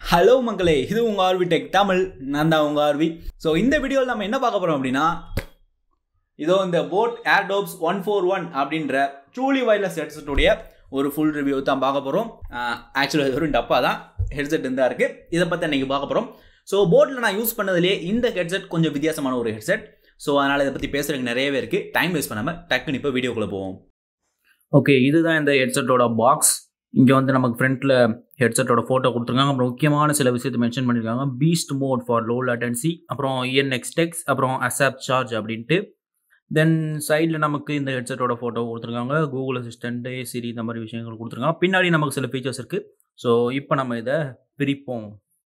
Hello மக்களே இது உங்கள் ஆர்வி டெக் தமிழ் நான் தான் உங்கள் ஆர்வி ஸோ இந்த வீடியோவில் நம்ம என்ன பார்க்க போகிறோம் அப்படின்னா இதோ இந்த boAt Airdopes one four one அப்படின்ற ட்ரூலி வயர்லெஸ் ஹெட்செட்டுடைய ஒரு ஃபுல் ரிவ்யூ தான் பார்க்க போகிறோம் ஆக்சுவலாக இது ஒரு டப்பா தான் ஹெட்செட் இருந்தால் இருக்குது இதை பற்றி இன்றைக்கி பார்க்க போகிறோம் ஸோ போட்டில் நான் யூஸ் பண்ணதுலேயே இந்த ஹெட்செட் கொஞ்சம் வித்தியாசமான ஒரு ஹெட்செட் ஸோ அதனால் இதை பற்றி பேசுகிறதுக்கு நிறையவே இருக்குது டைம் வேஸ்ட் பண்ணாமல் டக்குன்னு இப்போ வீடியோக்குள்ளே போவோம் ஓகே இதுதான் இந்த ஹெட்செட்டோட பாக்ஸ் இங்கே வந்து நமக்கு ஃப்ரண்ட்டில் ஹெட்செட்டோட ஃபோட்டோ கொடுத்துருக்காங்க அப்புறம் முக்கியமான சில விஷயத்தை மென்ஷன் பண்ணியிருக்காங்க beast mode for low latency அப்புறம் இஎன்எக்ஸ் டெக்ஸ் அப்புறம் அசாப் சார்ஜ் அப்படின்ட்டு தென் சைடில் நமக்கு இந்த ஹெட்செட்டோட ஃபோட்டோ கொடுத்துருக்காங்க கூகுள் அசிஸ்டண்ட்டு சிரி இந்த மாதிரி விஷயங்கள் கொடுத்துருக்காங்க பின்னாடி நமக்கு சில ஃபீச்சர்ஸ் இருக்குது ஸோ இப்போ நம்ம இதை பிரிப்போம்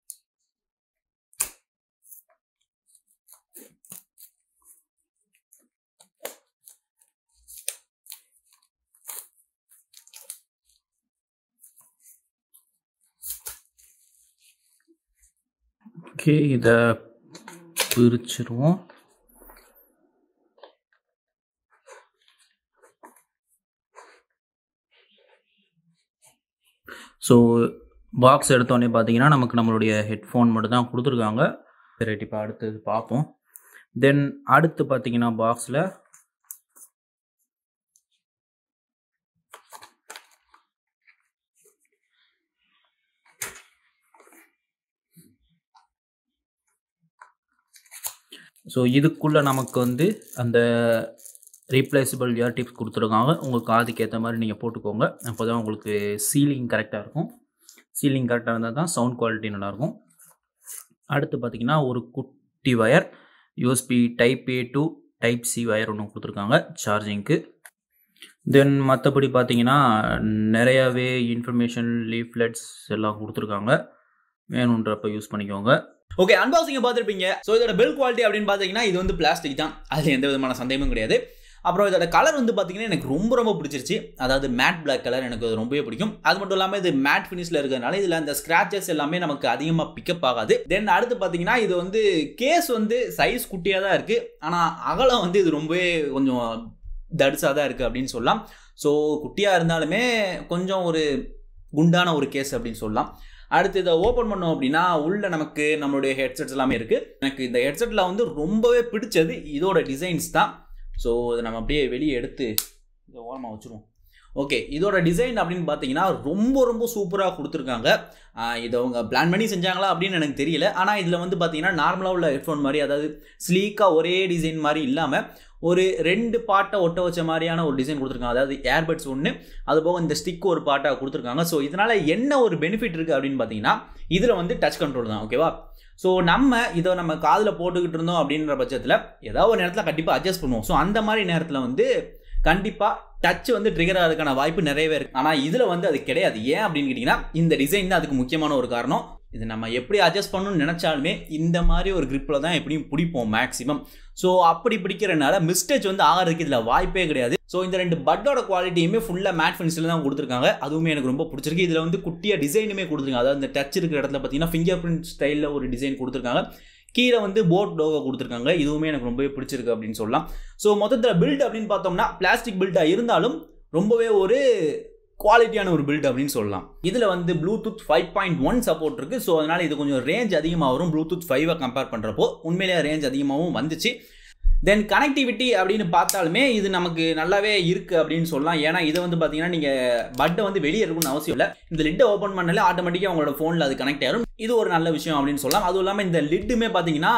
ஓகே இதை பிரிச்சிருவோம் ஸோ பாக்ஸ் எடுத்தோடனே பார்த்தீங்கன்னா நமக்கு நம்மளுடைய ஹெட்ஃபோன் மட்டும் தான் கொடுத்துருக்காங்க சரி இப்போ அடுத்தது பார்ப்போம் தென் அடுத்து பார்த்தீங்கன்னா பாக்ஸில் ஸோ இதுக்குள்ளே நமக்கு வந்து அந்த ரீப்ளேசபிள் இயர் டிப்ஸ் கொடுத்துருக்காங்க உங்கள் காதுக்கு ஏற்ற மாதிரி நீங்கள் போட்டுக்கோங்க அப்போ தான் உங்களுக்கு சீலிங் கரெக்டாக இருக்கும் சீலிங் கரெக்டாக இருந்தால் தான் சவுண்ட் குவாலிட்டி நல்லாயிருக்கும் அடுத்து பார்த்திங்கன்னா ஒரு குட்டி wire USB type A to type C wire ஒன்று கொடுத்துருக்காங்க சார்ஜிங்க்கு தென் மற்றபடி பார்த்தீங்கன்னா நிறையாவே இன்ஃபர்மேஷன் லீஃப்லெட்ஸ் எல்லாம் கொடுத்துருக்காங்க வேணுன்றப்ப யூஸ் பண்ணிக்கோங்க ஓகே அன்பாக்சிங்கை பார்த்துருப்பீங்க ஸோ இதோட பில் குவாலிட்டி அப்படின்னு பார்த்தீங்கன்னா இது வந்து பிளாஸ்டிக் தான் அதில் எந்த விதமான சந்தேகமும் கிடையாது அப்புறம் இதோட கலர் வந்து பார்த்தீங்கன்னா எனக்கு ரொம்ப ரொம்ப பிடிச்சிருச்சு அதாவது மேட் பிளாக் கலர் எனக்கு அது ரொம்பவே பிடிக்கும் அது மட்டும் இல்லாமல் இது மேட் ஃபினிஷில் இருக்கிறதுனால இதில் அந்த ஸ்க்ராச்சஸ் எல்லாமே நமக்கு அதிகமாக பிக்கப் ஆகாது தென் அடுத்து பார்த்தீங்கன்னா இது வந்து கேஸ் வந்து சைஸ் குட்டியாக தான் இருக்குது ஆனால் அகலம் வந்து இது ரொம்பவே கொஞ்சம் தடுசாக தான் இருக்குது அப்படின்னு சொல்லலாம் ஸோ குட்டியாக இருந்தாலுமே கொஞ்சம் ஒரு குண்டான ஒரு கேஸ் அப்படின்னு சொல்லலாம் அடுத்து இதை ஓப்பன் பண்ணோம் அப்படின்னா உள்ள நமக்கு நம்மளுடைய ஹெட்செட்ஸ் எல்லாமே இருக்குது எனக்கு இந்த ஹெட்செட்டில் வந்து ரொம்பவே பிடிச்சது இதோட டிசைன்ஸ் தான் ஸோ இதை நம்ம அப்படியே வெளியே எடுத்து இதை ஓரமாக வச்சுருவோம் ஓகே இதோட டிசைன் அப்படின்னு பார்த்தீங்கன்னா ரொம்ப ரொம்ப சூப்பராக கொடுத்துருக்காங்க இதை அவங்க பிளான் பண்ணி செஞ்சாங்களா அப்படின்னு எனக்கு தெரியல ஆனால் இதில் வந்து பார்த்தீங்கன்னா நார்மலாக உள்ள ஹெட்ஃபோன் மாதிரி அதாவது ஸ்லீக்காக ஒரே டிசைன் மாதிரி இல்லாமல் ஒரு ரெண்டு பாட்டை ஒட்ட வச்ச மாதிரியான ஒரு டிசைன் கொடுத்துருக்காங்க அதாவது ஏர்பட்ஸ் ஒன்று அது போக இந்த ஸ்டிக் ஒரு பாட்டாக கொடுத்துருக்காங்க ஸோ இதனால் என்ன ஒரு பெனிஃபிட் இருக்குது அப்படின்னு பார்த்தீங்கன்னா இதில் வந்து டச் கண்ட்ரோல் தான் ஓகேவா ஸோ நம்ம இதை நம்ம காதில் போட்டுக்கிட்டு இருந்தோம் அப்படின்ற பட்சத்தில் ஏதாவது ஒரு நேரத்தில் கண்டிப்பாக அட்ஜஸ்ட் பண்ணுவோம் ஸோ அந்த மாதிரி நேரத்தில் வந்து கண்டிப்பாக டச் வந்து ட்ரிகர் ஆகிறதுக்கான வாய்ப்பு நிறையவே இருக்குது ஆனால் இதில் வந்து அது கிடையாது ஏன் அப்படின்னு கேட்டிங்கன்னா இந்த டிசைன் தான் அதுக்கு முக்கியமான ஒரு காரணம் இது நம்ம எப்படி அட்ஜஸ்ட் பண்ணணும்னு நினச்சாலுமே இந்த மாதிரி ஒரு கிரிப்பில் தான் எப்படியும் பிடிப்போம் மேக்ஸிமம் ஸோ அப்படி பிடிக்கிறனால மிஸ்டேஜ் வந்து ஆகிறதுக்கு இதில் வாய்ப்பே கிடையாது ஸோ இந்த ரெண்டு பட்டோட குவாலிட்டியுமே ஃபுல்லாக மேட் ஃபினிஷில் தான் கொடுத்துருக்காங்க அதுவுமே எனக்கு ரொம்ப பிடிச்சிருக்கு இதில் வந்து குட்டியாக டிசைனுமே கொடுத்துருக்காங்க அதாவது இந்த டச் இருக்கிற இடத்துல பார்த்தீங்கன்னா ஃபிங்கர் பிரிண்ட் ஸ்டைலில் ஒரு டிசைன் கொடுத்துருக்காங்க கீழே வந்து போட் லோகோ கொடுத்துருக்காங்க இதுவுமே எனக்கு ரொம்பவே பிடிச்சிருக்கு அப்படின்னு சொல்லலாம் ஸோ மொத்தத்தில் பில்ட் அப்படின்னு பார்த்தோம்னா பிளாஸ்டிக் பில்டாக இருந்தாலும் ரொம்பவே ஒரு குவாலிட்டியான ஒரு பில்ட் அப்படின்னு சொல்லலாம் இதில் வந்து Bluetooth five point one support இருக்குது ஸோ அதனால் இது கொஞ்சம் ரேஞ்ச் அதிகமாக வரும் ப்ளூடூத் ஃபைவை கம்பேர் பண்ணுறப்போ உண்மையிலேயே ரேஞ்ச் அதிகமாகவும் வந்துச்சு தென் கனெக்டிவிட்டி அப்படின்னு பார்த்தாலுமே இது நமக்கு நல்லாவே இருக்குது அப்படின்னு சொல்லலாம் ஏன்னா இதை வந்து பார்த்தீங்கன்னா நீங்கள் பட்டை வந்து வெளியே இருக்கணும்னு அவசியம் இல்லை இந்த லிட்டை ஓப்பன் பண்ணாலே ஆட்டோமேட்டிக்காக உங்களோட ஃபோனில் அது கனெக்ட் ஆயிரும் இது ஒரு நல்ல விஷயம் அப்படின்னு சொல்லலாம் அதுவும் இல்லாமல் இந்த லிட்டுமே பார்த்தீங்கன்னா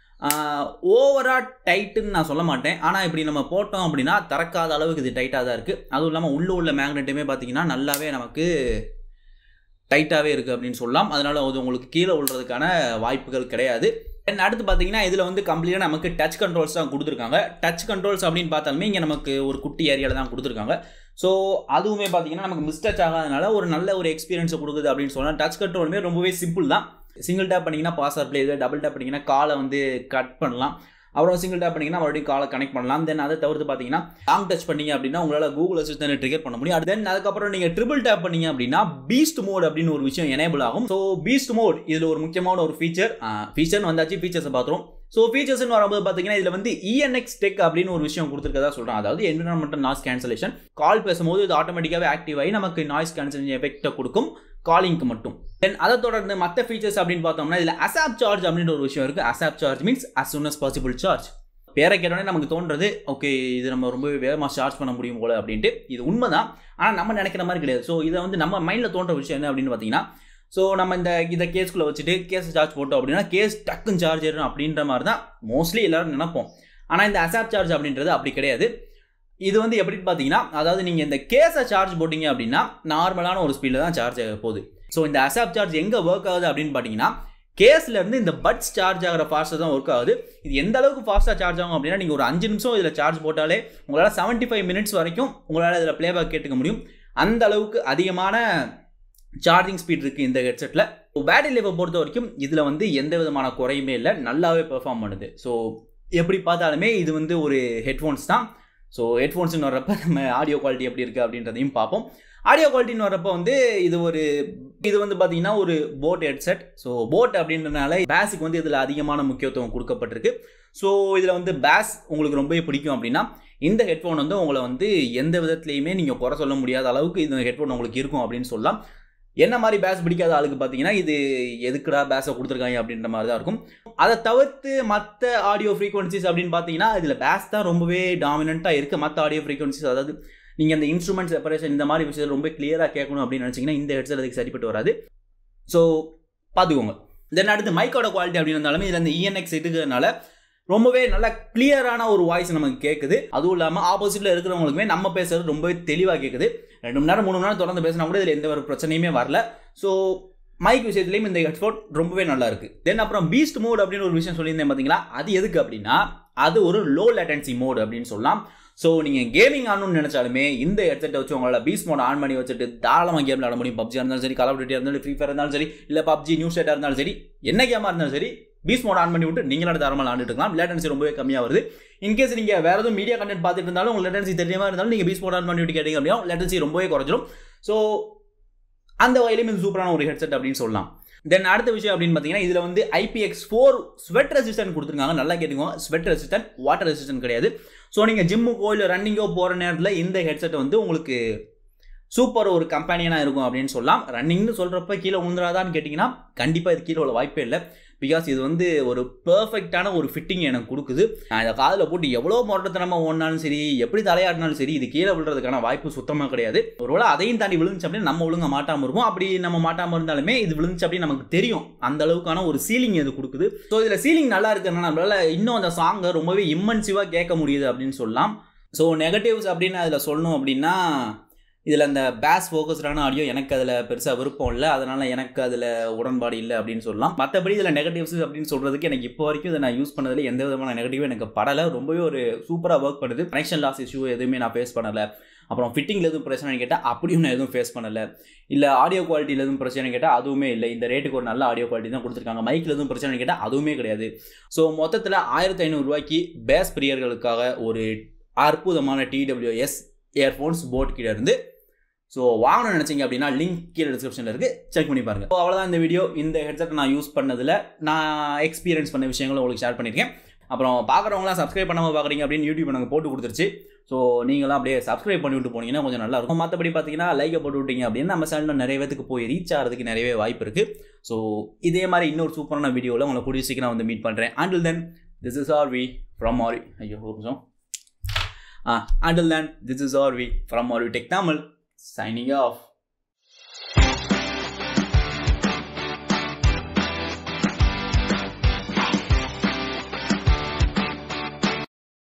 ஓவராக டைட்டுன்னு நான் சொல்ல மாட்டேன் ஆனால் இப்படி நம்ம போட்டோம் அப்படின்னா திறக்காத அளவுக்கு இது டைட்டாக தான் இருக்குது அதுவும் இல்லாமல் உள்ளே உள்ள மேக்னெட்டுமே பார்த்தீங்கன்னா நல்லாவே நமக்கு டைட்டாகவே இருக்குது அப்படின்னு சொல்லலாம் அதனால் அது உங்களுக்கு கீழே விழுறதுக்கான வாய்ப்புகள் கிடையாது தென் அடுத்து பார்த்தீங்கன்னா இதில் வந்து கம்ப்ளீட்டாக நமக்கு டச் கண்ட்ரோல்ஸ் தான் கொடுத்துருக்காங்க டச் கண்ட்ரோல்ஸ் அப்படின்னு பார்த்தாலுமே இங்கே நமக்கு ஒரு குட்டி ஏரியாவில் தான் கொடுத்துருக்காங்க ஸோ அதுவுமே பார்த்தீங்கன்னா நமக்கு மிஸ்டச் ஆகாதனால ஒரு நல்ல ஒரு எக்ஸ்பீரியன்ஸை கொடுக்குது அப்படின்னு சொல்லலாம் டச் கண்ட்ரோலுமே ரொம்பவே சிம்பிள் தான் சிங்கிள் டேப் பண்ணிங்கன்னா பாஸ் ஆர் பிளே இது டபுள் டேப் பண்ணிங்கன்னா காலை வந்து கட் பண்ணலாம் அப்புறம் சிங்கிள் டேப் பண்ணிங்கன்னா மறுபடியும் காலை கனெக்ட் பண்ணலாம் தென் அதை தவிர்த்து பார்த்தீங்கன்னா லாங் டச் பண்ணீங்க அப்படின்னா உங்களால் கூகுள் அசிஸ்டன்ட் ட்ரிகர் பண்ண முடியும் தென் அதுக்கப்புறம் நீங்கள் ட்ரிபிள் டேப் பண்ணீங்க அப்படின்னா பீஸ்ட் மோட் அப்படின்னு ஒரு விஷயம் எனேபிள் ஆகும் ஸோ பீஸ்ட் மோட் இதில் ஒரு முக்கியமான ஒரு ஃபீச்சர் ஃபீச்சர்னு வந்தாச்சு ஃபீச்சர்ஸை பார்த்துரும் ஸோ ஃபீச்சர்ஸ்னு வரும்போது பார்த்தீங்கன்னா இதில் வந்து இஎன்எக்ஸ் டெக் அப்படின்னு ஒரு விஷயம் கொடுத்துருக்கதா சொல்கிறேன் அதாவது என்விரான்மெண்டல் நாய்ஸ் கேன்சலேஷன் கால் பேசும்போது இது ஆட்டோமேட்டிக்காகவே ஆக்டிவ் ஆகி நமக்கு நாய்ஸ் கேன்சலேஷன் எஃபெக்ட்டை கொடுக்கும் காலிங்க்கு மட்டும் தென் அதை தொடர்ந்து மற்ற ஃபீச்சர்ஸ் அப்படின்னு பார்த்தோம்னா இதில் அசாப் சார்ஜ் அப்படின்ற ஒரு விஷயம் இருக்குது ASAP charge means as soon as possible charge பேரை கேட்டோடனே நமக்கு தோன்றது ஓகே இது நம்ம ரொம்ப வேகமாக சார்ஜ் பண்ண முடியும் போல அப்படின்ட்டு இது உண்மைதான் ஆனால் நம்ம நினைக்கிற மாதிரி கிடையாது ஸோ இதை வந்து நம்ம மைண்டில் தோன்ற விஷயம் என்ன அப்படின்னு பார்த்தீங்கன்னா ஸோ நம்ம இந்த இதை கேஸ்க்குள்ளே வச்சுட்டு கேஸ் சார்ஜ் போட்டோம் அப்படின்னா கேஸ் டக்குன்னு சார்ஜ் ஏறும் அப்படின்ற மாதிரி தான் மோஸ்ட்லி எல்லாரும் நினைப்போம் ஆனால் இந்த அசாப் சார்ஜ் அப்படின்றது அப்படி கிடையாது இது வந்து எப்படின்னு பார்த்தீங்கன்னா அதாவது நீங்கள் இந்த கேஸை சார்ஜ் போட்டிங்க அப்படின்னா நார்மலான ஒரு ஸ்பீடில் தான் சார்ஜ் ஆக போகுது ஸோ இந்த அசாப் சார்ஜ் எங்கே ஒர்க் ஆகுது அப்படின்னு பார்த்தீங்கன்னா கேஸ்ல இருந்து இந்த பட்ஸ் சார்ஜ் ஆகிற ஃபாஸ்ட்டாக தான் ஒர்க் ஆகுது இது எந்த அளவுக்கு ஃபாஸ்ட்டாக சார்ஜ் ஆகும் அப்படின்னா நீங்கள் ஒரு அஞ்சு நிமிஷம் இதில் சார்ஜ் போட்டாலே உங்களால் செவன்ட்டி ஃபைவ் மினிட்ஸ் வரைக்கும் உங்களால் இதில் ப்ளேபேக் கேட்டுக்க முடியும் அந்த அளவுக்கு அதிகமான சார்ஜிங் ஸ்பீட் இருக்குது இந்த ஹெட்செட்டில் பேட்டரி லைஃபை பொறுத்த வரைக்கும் இதில் வந்து எந்த விதமான குறையுமே இல்லை நல்லாவே பெர்ஃபார்ம் பண்ணுது ஸோ எப்படி பார்த்தாலுமே இது வந்து ஒரு ஹெட்ஃபோன்ஸ் தான் ஸோ ஹெட்ஃபோன்ஸ்னு வர்றப்ப நம்ம ஆடியோ குவாலிட்டி எப்படி இருக்குது அப்படின்றதையும் பார்ப்போம் ஆடியோ குவாலிட்டின்னு வர்றப்போ வந்து இது ஒரு இது வந்து பார்த்தீங்கன்னா ஒரு போட் ஹெட்செட் ஸோ போட் அப்படின்றனால பேஸுக்கு வந்து இதில் அதிகமான முக்கியத்துவம் கொடுக்கப்பட்டிருக்கு ஸோ இதில் வந்து பேஸ் உங்களுக்கு ரொம்பவே பிடிக்கும் அப்படின்னா இந்த ஹெட்ஃபோன் வந்து உங்களை வந்து எந்த விதத்துலையுமே நீங்கள் குறை சொல்ல முடியாத அளவுக்கு இந்த ஹெட்ஃபோன் உங்களுக்கு இருக்கும் அப்படின்னு சொல்லலாம் என்ன மாதிரி பேஸ் பிடிக்காத ஆளுக்கு பார்த்தீங்கன்னா இது எதுக்குடா பேஸை கொடுத்துருக்காங்க அப்படின்ற மாதிரி தான் இருக்கும் அதை தவிர்த்து மற்ற ஆடியோ ஃப்ரீக்வன்சிஸ் அப்படின்னு பார்த்தீங்கன்னா இதில் பேஸ் தான் ரொம்பவே டாமினண்ட்டாக இருக்குது மற்ற ஆடியோ ஃப்ரீக்வன்சிஸ் அதாவது நீங்கள் அந்த இன்ஸ்ட்ருமெண்ட் செப்பரேஷன் இந்த மாதிரி விஷயத்தில் ரொம்ப கிளியராக கேட்கணும் அப்படின்னு நினச்சிங்கன்னா இந்த ஹெட்செட் அதுக்கு சரிப்பட்டு வராது ஸோ பார்த்துக்கோங்க தென் அடுத்து மைக்கோட குவாலிட்டி அப்படின்னு இருந்தாலுமே இதில் இந்த இஎன்எக்ஸ் இருக்கிறதுனால ரொம்பவே நல்ல கிளியரான ஒரு வாய்ஸ் நமக்கு கேட்குது அதுவும் இல்லாமல் ஆப்போசிட்டில் இருக்கிறவங்களுக்குமே நம்ம பேசுறது ரொம்பவே தெளிவாக கேட்குது ரெண்டு மணி நேரம் மூணு மணி நேரம் தொடர்ந்து பேசினா கூட இதில் எந்த ஒரு பிரச்சனையுமே வரல ஸோ மைக் விஷயத்துலையும் இந்த ஹெட்ஃபோன் ரொம்பவே நல்லா இருக்கு தென் அப்புறம் பீஸ்ட் மோட் அப்படின்னு ஒரு விஷயம் சொல்லியிருந்தேன் பார்த்தீங்களா அது எதுக்கு அப்படின்னா அது ஒரு லோ லேட்டன்சி மோட் அப்படின்னு சொல்லலாம் ஸோ நீங்கள் கேமிங் ஆடணும்னு நினச்சாலுமே இந்த ஹெட்செட்டை வச்சு உங்களால் பீஸ் மோட் ஆன் பண்ணி வச்சுட்டு தாராளமாக கேம் விளாட முடியும் பப்ஜியாக இருந்தாலும் சரி கால் ஆஃப் டியூட்டியாக இருந்தாலும் ஃப்ரீ ஃபயர் இருந்தாலும் சரி இல்லை பப்ஜி நியூஸ் ஸ்டேட்டாக இருந்தாலும் சரி என்ன கேமாக இருந்தாலும் சரி பீஸ் மோட் ஆன் பண்ணி விட்டு நீங்களாட தாராளமாக ஆண்டுட்டு இருக்கலாம் லேட்டன்சி ரொம்பவே கம்மியாக வருது இன்கேஸ் நீங்கள் வேறு எதுவும் மீடியா கண்டென்ட் பார்த்துட்டு இருந்தாலும் உங்களுக்கு லேட்டன்சி தெரியாமல் இருந்தாலும் நீங்கள் பீஸ் மோட் ஆன் பண்ணி விட்டு கேட்டீங்க அப்படின்னா லேட்டன்சி ரொம்பவே குறைஞ்சிரும் ஸோ அந்த வகையிலும் இது சூப்பரான ஒரு ஹெட்செட் அப்படின்னு சொல்லலாம் தென் அடுத்த விஷயம் அப்படின்னு பார்த்தீங்கன்னா இதில் வந்து ஐபிஎக்ஸ் ஃபோர் ஸ்வெட் ரெசிஸ்டன்ட் கொடுத்துருக்காங்க நல்லா கேட்டுக்கோங்க ஸ்வெட் ரெசிஸ்டன்ட் வாட்டர் ரெசிஸ்டன்ட் கிடையாது ஸோ நீங்கள் ஜிம்முக்கோ இல்லை ரன்னிங்கோ போகிற நேரத்தில் இந்த ஹெட்செட் வந்து உங்களுக்கு சூப்பர் ஒரு கம்பெனியனாக இருக்கும் அப்படின்னு சொல்லலாம் ரன்னிங்னு சொல்கிறப்ப கீழே உந்துராதான்னு கேட்டிங்கன்னா கண்டிப்பாக இது கீழே உள்ள வாய்ப்பே இல்லை பிகாஸ் இது வந்து ஒரு பெர்ஃபெக்டான ஒரு ஃபிட்டிங் எனக்கு கொடுக்குது நான் இதை காதில் போட்டு எவ்வளோ முரட்டத்தனமாக ஓடினாலும் சரி எப்படி தலையாடினாலும் சரி இது கீழே விழுறதுக்கான வாய்ப்பு சுத்தமாக கிடையாது ஒருவேளை அதையும் தாண்டி விழுந்துச்சு அப்படின்னு நம்ம ஒழுங்க மாட்டாமல் இருப்போம் அப்படி நம்ம மாட்டாமல் இருந்தாலுமே இது விழுந்துச்சு அப்படின்னு நமக்கு தெரியும் அந்த அளவுக்கான ஒரு சீலிங் இது கொடுக்குது ஸோ இதில் சீலிங் நல்லா இருக்குன்னா நம்மளால இன்னும் அந்த சாங்கை ரொம்பவே இம்மன்சிவாக கேட்க முடியுது அப்படின்னு சொல்லலாம் ஸோ நெகட்டிவ்ஸ் அப்படின்னு அதில் சொல்லணும் அப்படின்னா இதில் அந்த பேஸ் ஃபோக்கஸ்டான ஆடியோ எனக்கு அதில் பெருசாக விருப்பம் இல்லை அதனால் எனக்கு அதில் உடன்பாடு இல்லை அப்படின்னு சொல்லலாம் மற்றபடி இதில் நெகட்டிவ்ஸ் அப்படின்னு சொல்கிறதுக்கு எனக்கு இப்போ வரைக்கும் இதை நான் யூஸ் பண்ணதில் எந்த விதமான நெகட்டிவும் எனக்கு படலை ரொம்பவே ஒரு சூப்பராக ஒர்க் பண்ணுது கனெக்ஷன் லாஸ் இஷ்யூ எதுவுமே நான் ஃபேஸ் பண்ணலை அப்புறம் ஃபிட்டிங்கில் எதுவும் பிரச்சனைன்னு கேட்டால் அப்படியும் நான் எதுவும் ஃபேஸ் பண்ணலை இல்லை ஆடியோ குவாலிட்டியில் எதுவும் பிரச்சனை கேட்டால் அதுவுமே இல்லை இந்த ரேட்டுக்கு ஒரு நல்ல ஆடியோ குவாலிட்டி தான் கொடுத்துருக்காங்க மைக்கில் எதுவும் பிரச்சனை கேட்டால் அதுவுமே கிடையாது ஸோ மொத்தத்தில் ஆயிரத்தி ஐநூறுரூவாய்க்கு பேஸ் பிரியர்களுக்காக ஒரு அற்புதமான டிடபிள்யூஎஸ் இயர்ஃபோன்ஸ் போட் கீழே இருந்து ஸோ வாங்கணும்னு நினச்சிங்க அப்படின்னா லிங்க் கீழே டிஸ்கிரிப்ஷனில் இருக்குது செக் பண்ணி பாருங்கள் ஸோ அவ்வளோதான் இந்த வீடியோ இந்த ஹெட்செட் நான் யூஸ் பண்ணதில் நான் எக்ஸ்பீரியன்ஸ் பண்ண விஷயங்களும் உங்களுக்கு ஷேர் பண்ணியிருக்கேன் அப்புறம் பார்க்குறவங்களாம் சப்ஸ்கிரைப் பண்ணாமல் பார்க்குறீங்க அப்படின்னு யூடியூப் எனக்கு போட்டு கொடுத்துருச்சு ஸோ நீங்களாம் அப்படியே சப்ஸ்கிரைப் பண்ணி விட்டு போனீங்கன்னா கொஞ்சம் நல்லா இருக்கும் மற்றபடி பார்த்தீங்கன்னா லைக்கை போட்டு விட்டீங்க அப்படின்னு நம்ம சேனலில் நிறைய பேத்துக்கு போய் ரீச் ஆகிறதுக்கு நிறையவே வாய்ப்பு இருக்குது ஸோ இதே மாதிரி இன்னொரு சூப்பரான வீடியோவில் உங்களை கூடிய சீக்கிரம் வந்து மீட் பண்ணுறேன் until then this is R V from ஆரி ஐயோ ஒரு நிமிஷம் ஆ until then this is R V from R V tech Tamil signing off.